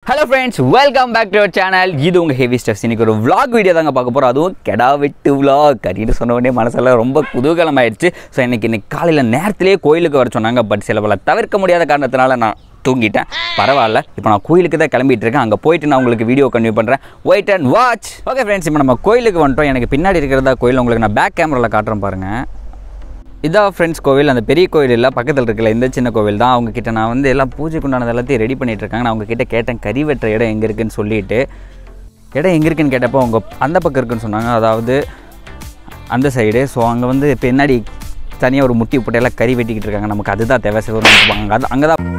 Hello friends welcome back to our channel இது உங்கள் heavy steps இன்னைக்கு ஒரு vlog வீடியோ தாங்க பார்க்க போகிறோம் அதுவும் கெடா வெட்டு vlog அப்படின்னு சொன்ன உடனே மனசெல்லாம் ரொம்ப குதூகலம் ஆயிடுச்சு ஸோ இன்னைக்கு இன்னைக்கு காலையில் நேரத்திலேயே கோயிலுக்கு வர சொன்னாங்க பட் சில பல தவிர்க்க முடியாத காரணத்தினால நான் தூங்கிட்டேன் பரவாயில்ல இப்போ நான் கோயிலுக்கு தான் கிளம்பிட்டு இருக்கேன் அங்கே போயிட்டு நான் உங்களுக்கு வீடியோ கன்வியூ பண்ணுறேன் wait and watch okay friends இப்போ நம்ம கோயிலுக்கு வந்துட்டோம் எனக்கு பின்னாடி இருக்கிறதா கோயில் உங்களுக்கு நான் பேக் கேமராவில் காட்டுறேன் பாருங்கள் இதான் ஃப்ரெண்ட்ஸ் கோவில் அந்த பெரிய கோவில் இல்லை பக்கத்தில் இருக்கல இந்த சின்ன கோவில் தான் அவங்க கிட்ட நான் வந்து எல்லாம் பூஜைக்கு உண்டானது எல்லாத்தையும் ரெடி பண்ணிட்டு இருக்காங்க நான் அவங்க கிட்ட கேட்டேன் கறி வெட்டுற இடம் எங்கே இருக்குன்னு சொல்லிட்டு இடம் எங்கே இருக்குன்னு கேட்டப்போ அவங்க அந்த பக்கம் இருக்குன்னு சொன்னாங்க அதாவது அந்த சைடு ஸோ அங்கே வந்து பின்னாடி தனியாக ஒரு முட்டி போட்டு எல்லாம் கறி வெட்டிக்கிட்டு இருக்காங்க நமக்கு அதுதான் தேவை சிவன் அங்கே அது அங்கே தான்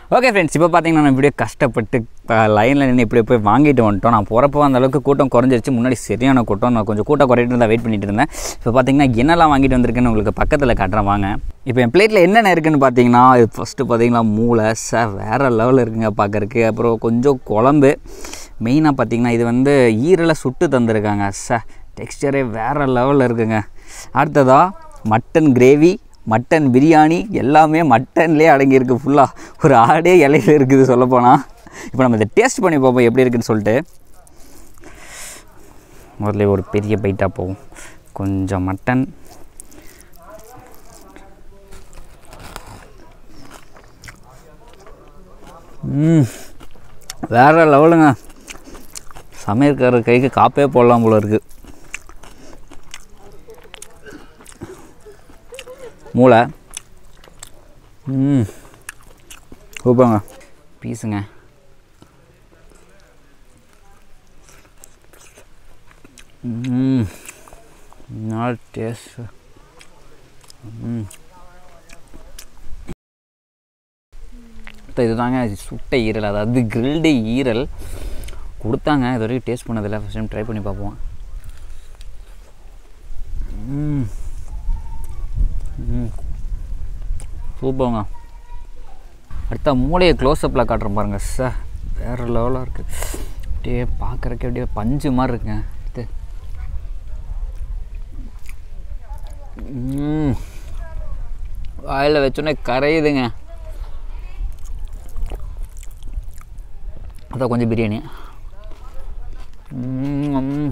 ஓகே ஃப்ரெண்ட்ஸ் இப்போ பார்த்தீங்கன்னா நான் இப்படியே கஷ்டப்பட்டு லைனில் நின்று இப்படி போய் வாங்கிட்டு வந்துட்டோம் நான் போகிறப்போ அந்த அளவுக்கு கூட்டம் குறைஞ்சிருச்சு முன்னாடி சரியான கூட்டம் நான் கொஞ்சம் கூட்டம் குறையிட்டு இருந்தால் வெயிட் பண்ணிட்டு இருந்தேன் இப்போ பார்த்தீங்கன்னா என்னெல்லாம் வாங்கிட்டு வந்திருக்கேன்னு உங்களுக்கு பக்கத்தில் காட்டுறேன் வாங்க இப்போ என் பிளேட்டில் என்னென்ன இருக்குன்னு பார்த்தீங்கன்னா இது ஃபஸ்ட்டு பார்த்தீங்கன்னா மூளை ச வேறு லெவலில் இருக்குங்க பார்க்கறக்கு அப்புறம் கொஞ்சம் குழம்பு மெயினாக பார்த்தீங்கன்னா இது வந்து ஈரலை சுட்டு தந்திருக்காங்க ச டெக்ஸ்டரே வேறு லெவலில் இருக்குங்க அடுத்ததாக மட்டன் கிரேவி மட்டன் பிரியாணி எல்லாமே மட்டன்லேயே அடங்கியிருக்கு ஃபுல்லாக ஒரு ஆடே இலையில இருக்குது சொல்லப்போனால் இப்போ நம்ம இதை டேஸ்ட் பண்ணி பார்ப்போம் எப்படி இருக்குன்னு சொல்லிட்டு முதல்ல ஒரு பெரிய பைட்டாக போகும் கொஞ்சம் மட்டன் ம் வேறு லெவலுங்க சமையல்காரர் கைக்கு காப்பே போடலாம் போல இருக்குது மூளை ம் சூப்பருங்க பீஸுங்க ம் நாட் டேஸ்ட் ம் இப்போ இதுதாங்க சுட்ட ஈரல் அதாவது கிரில்டு ஈரல் கொடுத்தாங்க இது வரைக்கும் டேஸ்ட் பண்ணதில்லை ஃபஸ்ட் டைம் ட்ரை பண்ணி பார்ப்போம் ம் ம் சூப்பருங்க அடுத்த மூளையை க்ளோஸ்அப்பில் காட்டுறேன் பாருங்க சார் வேறு லெவலாக இருக்குது அப்படியே பார்க்குறக்கு அப்படியே பஞ்சு மாதிரி இருக்குங்க இது ம் வாயில் வச்சோன்னே கரையுதுங்க அதான் கொஞ்சம் பிரியாணி ம்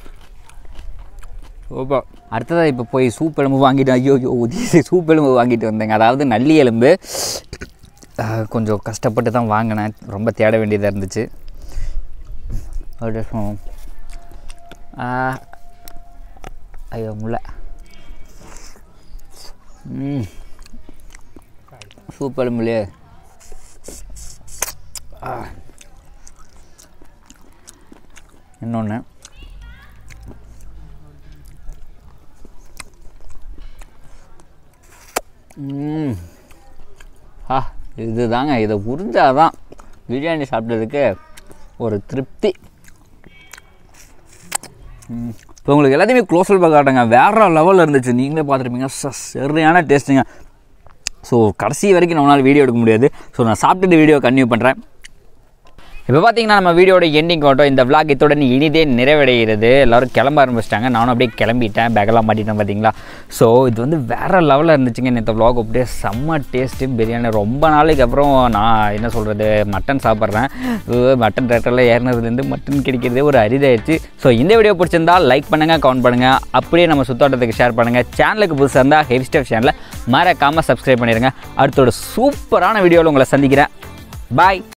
சூப்பர் அடுத்ததாக இப்போ போய் சூப் எலும்பு வாங்கிட்டு ஐயோ ஐயோ சூப் எலும்பு வாங்கிட்டு வந்தேங்க அதாவது நல்லி எலும்பு அஹ், கொஞ்சம் கஷ்டப்பட்டு தான் வாங்கினேன் ரொம்ப தேட வேண்டியதாக இருந்துச்சு அப்படியே சொ- ஆ, ஐயோ முல்லை ம் சூப் எலும்புலையே இன்னொன்று ம் ஆ இதுதாங்க இதை புரிஞ்சாதான் பிரியாணி சாப்பிட்டதுக்கு ஒரு திருப்தி ம். இப்போ உங்களுக்கு எல்லாத்தையுமே க்ளோஸ் காட்டுங்க வேற லெவலில் இருந்துச்சு நீங்களே பார்த்துருப்பீங்க ச- சரியான டேஸ்ட்டுங்க ஸோ கடைசி வரைக்கும் நம்மளால் வீடியோ எடுக்க முடியாது ஸோ நான் சாப்பிட்டுட்டு வீடியோ கன்டினியூ பண்ணுறேன் இப்போ பார்த்தீங்கன்னா நம்ம வீடியோட எண்டிங் காட்டும் இந்த vlog இத்துடன் இனிதே நிறைவடைகிறது எல்லோரும் கிளம்ப ஆரம்பிச்சிட்டாங்க நானும் அப்படியே கிளம்பிட்டேன் பேக்கெல்லாம் மாட்டிட்டேன் பார்த்தீங்களா ஸோ இது வந்து வேறு லெவலில் இருந்துச்சுங்க இந்த vlog அப்படியே செம்ம டேஸ்ட்டு பிரியாணி ரொம்ப நாளைக்கு அப்புறம் நான் என்ன சொல்கிறது மட்டன் சாப்பிட்றேன் மட்டன் ரேட்டரில் ஏறினதுலேருந்து மட்டன் கிடைக்கிறதே ஒரு அரிதாயிடுச்சு ஸோ இந்த வீடியோ பிடிச்சிருந்தா லைக் பண்ணுங்கள் கமெண்ட் பண்ணுங்கள் அப்படியே நம்ம சுத்தோட்டத்துக்கு ஷேர் பண்ணுங்கள் சேனலுக்கு புதுசாக இருந்தால் ஹெவி ஸ்டெப் சேனலை மறக்காமல் சப்ஸ்கிரைப் பண்ணிடுங்க அடுத்தோட சூப்பரான வீடியோவில் உங்களை சந்திக்கிறேன் பாய்